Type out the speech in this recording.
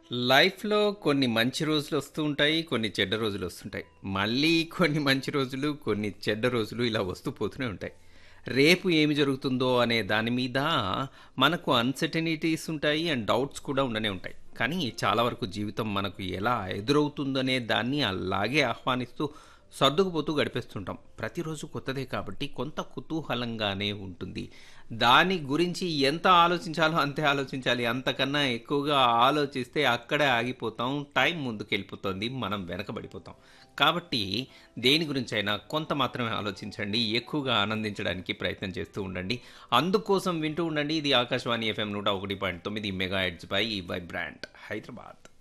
లైఫ్‌లో కొన్ని మంచి రోజులు వస్తూ ఉంటాయి. కొన్ని చెడ్డ రోజులు వస్తుంటాయి. మళ్ళీ కొన్ని మంచి రోజులు, కొన్ని చెడ్డ రోజులు ఇలా వస్తూ పోతూనే ఉంటాయి. రేపు ఏమి జరుగుతుందో అనే దాని మీద మనకు అన్‌సర్టెనిటీస్ ఉంటాయి. అండ్ డౌట్స్ కూడా ఉండనే ఉంటాయి. కానీ చాలా వరకు జీవితం మనకు ఎలా ఎదురవుతుందనే దాన్ని అలాగే ఆహ్వానిస్తూ సర్దుకుపోతూ గడిపేస్తుంటాం. ప్రతిరోజు కొత్తదే కాబట్టి కొంత కుతూహలంగానే ఉంటుంది. దాని గురించి ఎంత ఆలోచించాలో అంతే ఆలోచించాలి. అంతకన్నా ఎక్కువగా ఆలోచిస్తే అక్కడే ఆగిపోతాం. టైం ముందుకెళ్ళిపోతుంది. మనం వెనకబడిపోతాం. కాబట్టి దేని గురించైనా కొంత మాత్రమే ఆలోచించండి. ఎక్కువగా ఆనందించడానికి ప్రయత్నం చేస్తూ ఉండండి. అందుకోసం వింటూ ఉండండి. ఇది ఆకాశవాణి ఎఫ్ఎం 101.9 మెగాహెర్ట్జ్ పై వైబ్రాంట్ హైదరాబాద్.